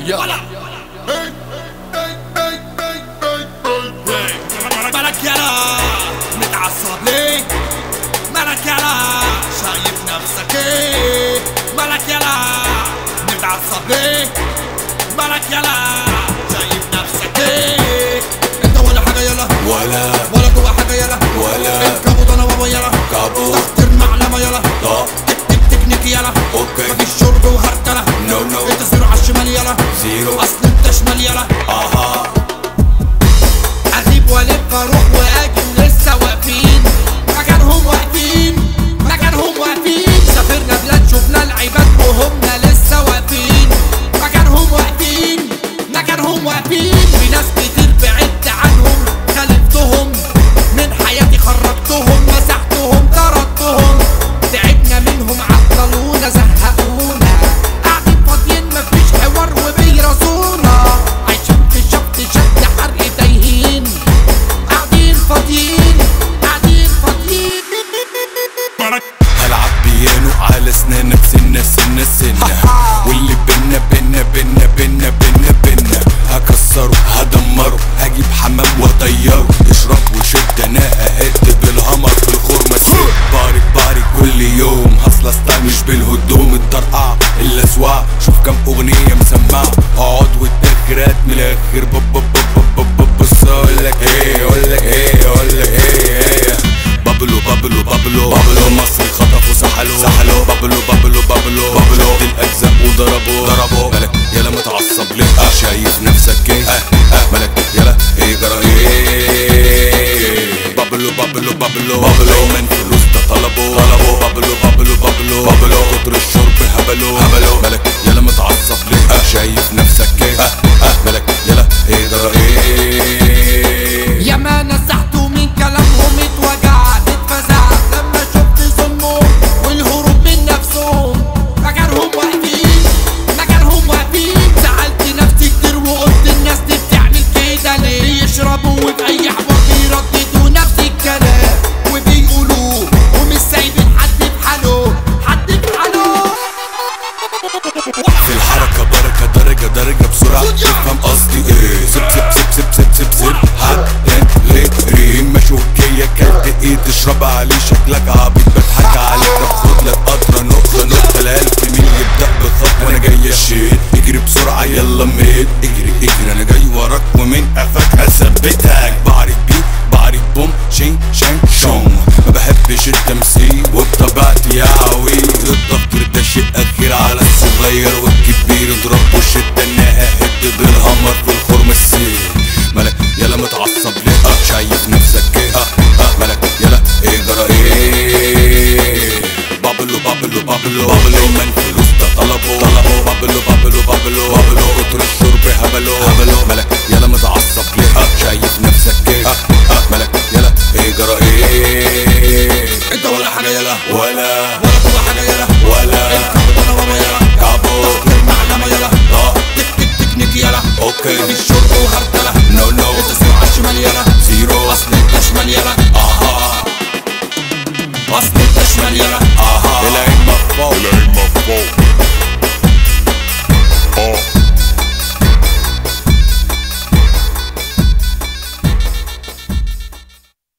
يلا مالك يلا متعصب ليه مالك يلا شايف نفسك ايه مالك يلا متعصب ليه مالك يلا شايف نفسك ايه انت ولا حاجه يلا ولا ولا جوا حاجه يلا ولا الكابوت انا بابا يلا كابوت. تحت المعلمه يلا طب تك تك تكنيك يلا اوكي مفيش شرب وهرتله نو نو انت زيرو على الشمال يلا زيرو اصل انت شمال يلا اها اغيب والف اروح واجي ولسه واقفين مكانهم واقفين مكانهم واقفين سافرنا بلاد شفنا العباد وهم لسه واقفين مكانهم واقفين مكانهم واقفين في ناس كتير بعدت عنهم خالفتهم من حياتي خرجتهم مسحتهم طردتهم تعبنا منهم عطلونا زهقونا قاعدين فاضيين مفيش حوار وبيراسونا عايشين في شفت شد حرق تايهين قاعدين فاضيين قاعدين فاضيين هلعب بيانو على اسنانك سنة سنة سنة واللي بينا بينا بينا بينا بينا بينا هكسره هدمره هجيب حمام واطيره اشرب وشد انا اهد بالهمر في الخرمة سيب بارك بارك كل يوم هصلة ستايل مش بالهدوم الطرقعة الاسواق شوف كام اغنية مسمعة اقعد والتكرات من الاخر بب بب بب بب بب بص اقولك ايه اقولك ايه اقولك ايه ايه بابلو بابلو بابلو بابلو مصري خطفوا سحلوا سحلوا بابلو بابلو بابلو بابلو شد الاجزاء وضربوا ضربوا ملك يلا متعصب ليه أه شايف نفسك ايه أه أه ملك يلا ايه جرى ايه بابلو بابلو بابلو بابلو من فلوس ده طلبوا طلبوا بابلو بابلو بابلو بابلو كتر الشرب هبلوا هبلوا ملك يلا متعصب ليه أه شايف نفسك ايه أه أه ملك يلا ايه جرى ايه يا ما نزحت من كلامهم اتوجعت اتفزعت لما شفت ظلمهم والهروب من نفسهم مكانهم واقفين مكانهم واقفين زعلت نفسي كتير وقلت الناس دي بتعمل كده ليه يشربوا وفي اي حوار بيرددوا نفس الكلام وبيقولوه ومش سايبين حد في حاله حد في حاله في الحركة بركة درجة درجة بسرعة تفهم قصدي ايه سب سب سب سب سب سب سب حد غيري مشوكية كلت ايه تشرب عليه شكلك عبيط بضحك عليك طب خد لك قطرة نقطة نقطة الألف مين يبدأ بخطوة أنا جاي اشيل اجري بسرعة يلا ميت اجري اجري أنا جاي وراك ومن قفاك هثبتك بعرف بيه بعرف بوم شين شين شون ما بحبش التمثيل وبطبيعتي يا عويل التفكير ده شيء اخير على الصغير والكبير اضرب وشد انا ههد بالهمر في الخرم السيل ملك يلا متعصب ليه اه شايف نفسك ايه اه اه ملك يلا ايه جرى ايه بابلو بابلو بابلو بابلو من فلوس ده طلبوا طلبوا بابلو بابلو بابلو بابلو كتر الشرب هبلوا هبلوا ملك يلا متعصب ليه اه شايف نفسك ايه اه اه ملك يلا ايه جرى ايه انت ولا حاجه يلا ولا ولا جوا حاجه يلا ولا الكابوت انا بابا يلا كابو تحت المعلمه يلا اه تك تك تكنيك يلا اوكي مفيش شرب وهرتله نو نو انت زيرو على الشمال يلا زيرو اصل انت شمال يلا اها اصل انت شمال يلا اها العين مفوق العين مفروض